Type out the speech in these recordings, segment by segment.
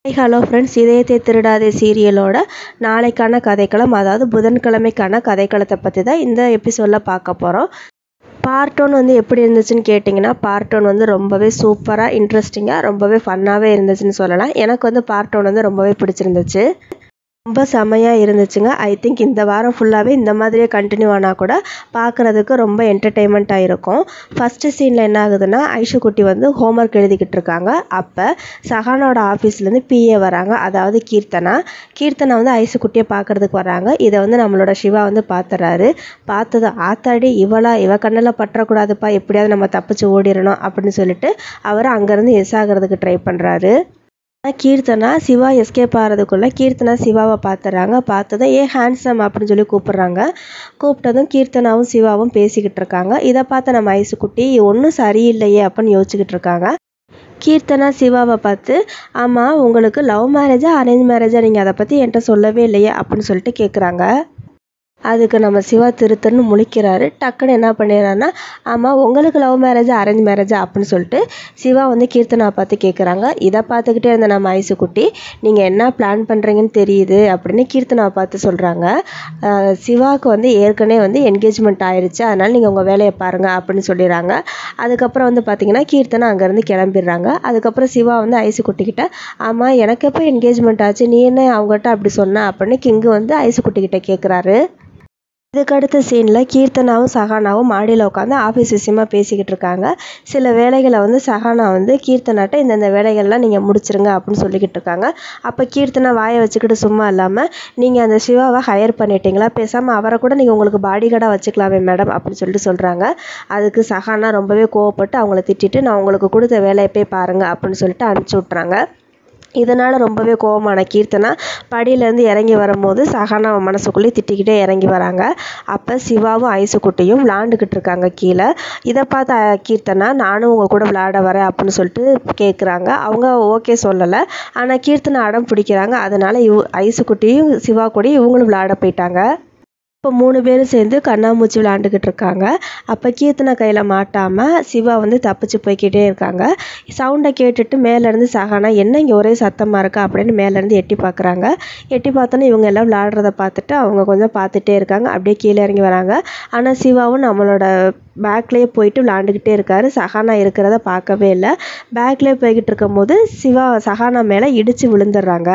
hello friends இதயத்தை திருடாதே சீரியலோட நாளைக்கான கதைக்களம் அதாவது புதன்கிழமைக்கான கதைக்களத்தை பற்றி தான் இந்த எபிசோடில் பார்க்க போகிறோம் பார்ட் ஒன் வந்து எப்படி இருந்துச்சுன்னு கேட்டிங்கன்னா பார்ட் ஒன் வந்து ரொம்பவே சூப்பராக இன்ட்ரெஸ்டிங்காக ரொம்பவே ஃபன்னாகவே இருந்துச்சுன்னு சொல்லலாம் எனக்கு வந்து பார்ட் ஒன் வந்து ரொம்பவே பிடிச்சிருந்துச்சு ரொம்ப செமையாக இருந்துச்சுங்க ஐ திங்க் இந்த வாரம் ஃபுல்லாகவே இந்த மாதிரியே கண்டினியூ ஆனால் கூட பார்க்குறதுக்கு ரொம்ப என்டர்டெயின்மெண்ட்டாக இருக்கும் ஃபஸ்ட்டு சீனில் என்ன ஆகுதுன்னா ஐஷுக்குட்டி வந்து ஹோம்ஒர்க் எழுதிக்கிட்டு இருக்காங்க அப்போ சஹானோட ஆஃபீஸ்லேருந்து பிஏ வராங்க அதாவது கீர்த்தனா கீர்த்தனா வந்து ஐஷுக்குட்டியை பார்க்குறதுக்கு வராங்க இதை வந்து நம்மளோட சிவா வந்து பார்த்துறாரு பார்த்தது ஆத்தாடி இவளா இவ கண்ணில் பற்றக்கூடாதுப்பா எப்படியாவது நம்ம தப்பிச்சு ஓடிடணும் அப்படின்னு சொல்லிட்டு அவர் அங்கேருந்து எஸ் ஆகிறதுக்கு ட்ரை பண்ணுறாரு கீர்த்தனா சிவா எஸ்கேப் ஆகிறதுக்குள்ளே கீர்த்தனா சிவாவை பார்த்துறாங்க பார்த்ததும் ஏ ஹேண்ட்ஸம் அப்படின்னு சொல்லி கூப்பிட்றாங்க கூப்பிட்டதும் கீர்த்தனாவும் சிவாவும் பேசிக்கிட்டு இருக்காங்க இதை பார்த்த நம்ம ஐசுக்குட்டி ஒன்றும் சரியில்லையே அப்படின்னு யோசிச்சுக்கிட்டு இருக்காங்க கீர்த்தனா சிவாவை பார்த்து ஆமாம் உங்களுக்கு லவ் மேரேஜா அரேஞ்ச் மேரேஜா நீங்கள் அதை பற்றி என்கிட்ட சொல்லவே இல்லையே அப்படின்னு சொல்லிட்டு கேட்குறாங்க அதுக்கு நம்ம சிவா திருத்தன்னு முழிக்கிறாரு டக்குன்னு என்ன பண்ணிடுறாருன்னா ஆமாம் உங்களுக்கு லவ் மேரேஜா அரேஞ்ச் மேரேஜா அப்படின்னு சொல்லிட்டு சிவா வந்து கீர்த்தனா பார்த்து கேட்குறாங்க இதை பார்த்துக்கிட்டே இருந்த நம்ம ஐசுக்குட்டி நீங்கள் என்ன பிளான் பண்ணுறீங்கன்னு தெரியுது அப்படின்னு கீர்த்தனாவை பார்த்து சொல்கிறாங்க சிவாவுக்கு வந்து ஏற்கனவே வந்து என்கேஜ்மெண்ட் ஆயிடுச்சு அதனால் நீங்கள் உங்கள் வேலையை பாருங்கள் அப்படின்னு சொல்லிடுறாங்க அதுக்கப்புறம் வந்து பார்த்தீங்கன்னா கீர்த்தனா அங்கேருந்து கிளம்பிடுறாங்க அதுக்கப்புறம் சிவா வந்து ஐசுக்குட்டிக்கிட்ட ஆமாம் எனக்கு எப்போ என்கேஜ்மெண்ட் ஆச்சு நீ என்ன அவங்ககிட்ட அப்படி சொன்ன அப்படின்னு கிங்கு வந்து ஐசுக்குட்டிக்கிட்ட கேட்குறாரு இதுக்கு அடுத்த சீனில் கீர்த்தனாவும் சஹானாவும் மாடியில் உட்காந்து ஆஃபீஸ் விஷயமா பேசிக்கிட்டு இருக்காங்க சில வேலைகளை வந்து சஹானா வந்து கீர்த்தனாட்ட இந்தந்த வேலைகள்லாம் நீங்கள் முடிச்சிருங்க அப்படின்னு சொல்லிக்கிட்டு இருக்காங்க அப்போ கீர்த்தனா வாயை வச்சுக்கிட்டு சும்மா இல்லாமல் நீங்கள் அந்த சிவாவை ஹையர் பண்ணிட்டீங்களா பேசாமல் அவரை கூட நீங்கள் உங்களுக்கு பாடி கார்டாக வச்சுக்கலாமே மேடம் அப்படின்னு சொல்லிட்டு சொல்கிறாங்க அதுக்கு சஹானா ரொம்பவே கோவப்பட்டு அவங்கள திட்டிட்டு நான் உங்களுக்கு கொடுத்த வேலையை போய் பாருங்கள் அப்படின்னு சொல்லிட்டு அனுப்பிச்சி விட்றாங்க இதனால் ரொம்பவே கோவமான கீர்த்தனா படியிலேருந்து இறங்கி வரும்போது சஹானா மனசுக்குள்ளேயே திட்டிக்கிட்டே இறங்கி வராங்க அப்போ சிவாவும் ஐசுக்குட்டியும் விளாண்டுக்கிட்டு இருக்காங்க கீழே இதை பார்த்த கீர்த்தனா நானும் உங்கள் கூட விளையாட வரேன் அப்படின்னு சொல்லிட்டு கேட்குறாங்க அவங்க ஓகே சொல்லலை ஆனால் கீர்த்தனா அடம் பிடிக்கிறாங்க அதனால் இவ் ஐசுக்குட்டியும் சிவா கூடயும் இவங்களும் விளையாட போயிட்டாங்க இப்போ மூணு பேரும் சேர்ந்து கண்ணாமூச்சி விளாண்டுக்கிட்டு இருக்காங்க அப்போ கீர்த்தனா கையில் மாட்டாமல் சிவா வந்து தப்பிச்சு போய்க்கிட்டே இருக்காங்க சவுண்டை கேட்டுட்டு மேலேருந்து சகானா என்ன இங்கே ஒரே சத்தமாக இருக்கா அப்படின்னு மேலேருந்து எட்டி பார்க்குறாங்க எட்டி பார்த்தோன்னே இவங்க எல்லாம் விளாடுறத பார்த்துட்டு அவங்க கொஞ்சம் பார்த்துட்டே இருக்காங்க அப்படியே கீழே இறங்கி வராங்க ஆனால் சிவாவும் நம்மளோட பேக்லேயே போயிட்டு விளாண்டுக்கிட்டே இருக்காரு சஹானா இருக்கிறத பார்க்கவே இல்லை பேக்லேயே போய்கிட்டு இருக்கும்போது சிவா சஹானா மேலே இடித்து விழுந்துடுறாங்க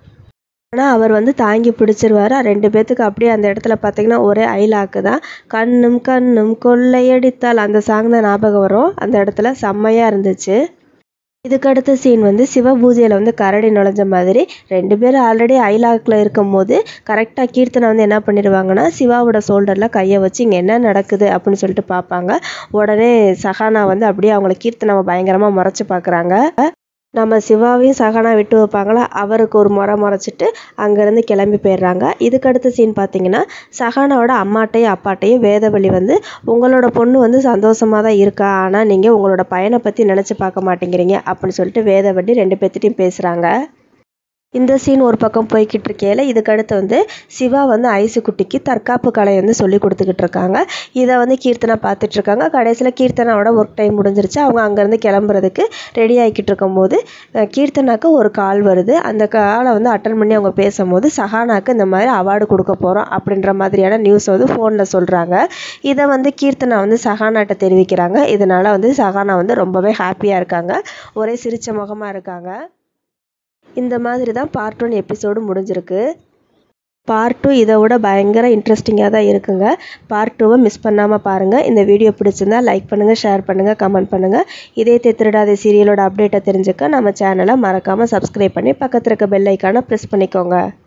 ஆனால் அவர் வந்து தாங்கி பிடிச்சிருவாரு ரெண்டு பேர்த்துக்கு அப்படியே அந்த இடத்துல பார்த்தீங்கன்னா ஒரே ஐலாக்கு தான் கண்ணும் கண்ணும் கொள்ளையடித்தால் அந்த சாங் தான் ஞாபகம் வரும் அந்த இடத்துல செம்மையாக இருந்துச்சு இதுக்கடுத்த சீன் வந்து சிவ பூஜையில் வந்து கரடி நுழைஞ்ச மாதிரி ரெண்டு பேரும் ஆல்ரெடி ஐலாக்கில் இருக்கும் போது கரெக்டாக கீர்த்தனை வந்து என்ன பண்ணிடுவாங்கன்னா சிவாவோட ஷோல்டரில் கையை வச்சு இங்கே என்ன நடக்குது அப்படின்னு சொல்லிட்டு பார்ப்பாங்க உடனே சஹானா வந்து அப்படியே அவங்கள கீர்த்தனாவை பயங்கரமாக முறைச்சி பார்க்குறாங்க நம்ம சிவாவையும் சகனா விட்டு வைப்பாங்களா அவருக்கு ஒரு முறை முறைச்சிட்டு அங்கேருந்து கிளம்பி போயிடுறாங்க இதுக்கடுத்த சீன் பார்த்தீங்கன்னா சஹானாவோட அம்மாட்டையும் அப்பாட்டையும் வேதவழி வந்து உங்களோட பொண்ணு வந்து சந்தோஷமாக தான் இருக்கா ஆனால் நீங்கள் உங்களோட பையனை பற்றி நினச்சி பார்க்க மாட்டேங்கிறீங்க அப்படின்னு சொல்லிட்டு வேதவழி ரெண்டு பேர்த்திட்டையும் பேசுகிறாங்க இந்த சீன் ஒரு பக்கம் போய்கிட்டு இருக்கையில் இதுக்கடுத்து வந்து சிவா வந்து ஐசுக்குட்டிக்கு தற்காப்பு கலை வந்து சொல்லி கொடுத்துக்கிட்டு இருக்காங்க இதை வந்து கீர்த்தனா பார்த்துட்டு இருக்காங்க கடைசியில் கீர்த்தனாவோட ஒர்க் டைம் முடிஞ்சிருச்சு அவங்க அங்கேருந்து கிளம்புறதுக்கு ரெடி ஆகிக்கிட்டு இருக்கும்போது கீர்த்தனாக்கு ஒரு கால் வருது அந்த காலை வந்து அட்டன் பண்ணி அவங்க பேசும்போது சஹானாக்கு இந்த மாதிரி அவார்டு கொடுக்க போகிறோம் அப்படின்ற மாதிரியான நியூஸ் வந்து ஃபோனில் சொல்கிறாங்க இதை வந்து கீர்த்தனா வந்து சஹானாட்ட தெரிவிக்கிறாங்க இதனால் வந்து சஹானா வந்து ரொம்பவே ஹாப்பியாக இருக்காங்க ஒரே சிரிச்ச முகமாக இருக்காங்க இந்த மாதிரி தான் பார்ட் ஒன் எபிசோடு முடிஞ்சிருக்கு பார்ட் டூ இதை விட பயங்கர இன்ட்ரெஸ்டிங்காக தான் இருக்குங்க பார்ட் டூவை மிஸ் பண்ணாமல் பாருங்கள் இந்த வீடியோ பிடிச்சிருந்தா லைக் பண்ணுங்கள் ஷேர் பண்ணுங்கள் கமெண்ட் பண்ணுங்கள் இதே திருடாத சீரியலோட அப்டேட்டை தெரிஞ்சுக்க நம்ம சேனலை மறக்காமல் சப்ஸ்கிரைப் பண்ணி பக்கத்தில் இருக்க பெல் ஐக்கானை ப்ரெஸ் பண்ணிக்கோங்க